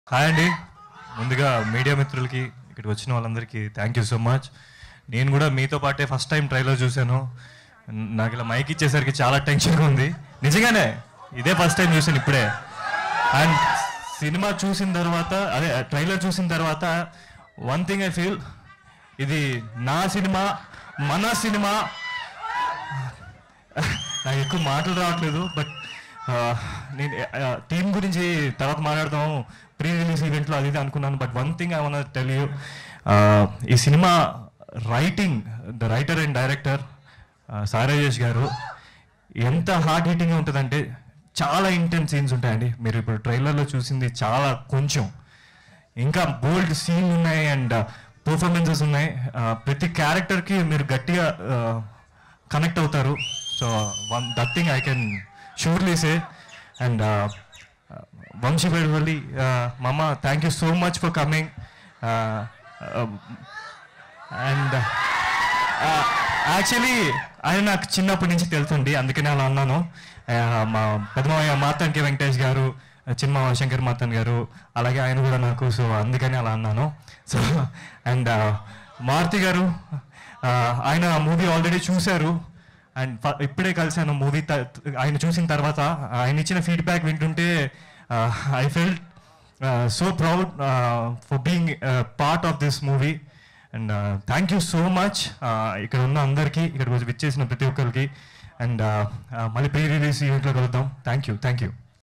hi అండి ముందుగా media మిత్రులకి ఇక్కడికి వచ్చిన వాళ్ళందరికీ థ్యాంక్ యూ సో మచ్ నేను కూడా మీతో పాటే ఫస్ట్ టైం ట్రైలర్ చూశాను నాకు ఇలా మైక్ ఇచ్చేసరికి చాలా టెన్షన్గా ఉంది నిజంగానే ఇదే ఫస్ట్ టైం చూశాను ఇప్పుడే అండ్ సినిమా చూసిన తర్వాత అదే ట్రైలర్ చూసిన తర్వాత వన్ థింగ్ ఐ ఫీల్ ఇది నా సినిమా మన సినిమా నాకు ఎక్కువ మాటలు రావట్లేదు బట్ నేను టీం గురించి తర్వాత మాట్లాడదాం ప్రీ రిలీజ్ ఈవెంట్లో అది ఇది అనుకున్నాను but one thing I want tell you ఈ cinema writing the writer and director Sai Rajesh garu ఎంత హార్డ్ హిట్టింగ్ ఉంటుందంటే చాలా ఇంటెన్స్ సీన్స్ ఉంటాయండి మీరు ఇప్పుడు ట్రైలర్లో చూసింది చాలా కొంచెం ఇంకా బోల్డ్ సీన్ ఉన్నాయి అండ్ పర్ఫార్మెన్సెస్ ఉన్నాయి ఆ, ప్రతి క్యారెక్టర్కి మీరు గట్టిగా కనెక్ట్ అవుతారు so one that thing I can surely say and Vamsi Bedavalli మమ్మ thank you so much for coming and actually ఆయన నాకు చిన్నప్పటి నుంచి తెలుసండి అందుకనే అలా అన్నాను ఆ, మా పెద్దమావయ్య మాతంకి వెంకటేష్ గారు చిన్న శంకర్ మాతన్ గారు అలాగే ఆయన కూడా నాకు సో అందుకని అలా అన్నాను సో అండ్ మారుతి గారు ఆ, ఆయన మూవీ ఆల్రెడీ చూశారు అండ్ ఇప్పుడే కలిసాను మూవీ ఆయన చూసిన తర్వాత ఆయన ఇచ్చిన ఫీడ్బ్యాక్ వింటుంటే I felt so proud for being part of this movie and thank you so much ఇక్కడ ఉన్న అందరికీ ఇక్కడ వచ్చి విచ్చేసిన ప్రతి ఒక్కరికి అండ్ మళ్ళీ ప్రీ రిలీజ్ ఈవెంట్లో కలుద్దాం థ్యాంక్ యూ థ్యాంక్ యూ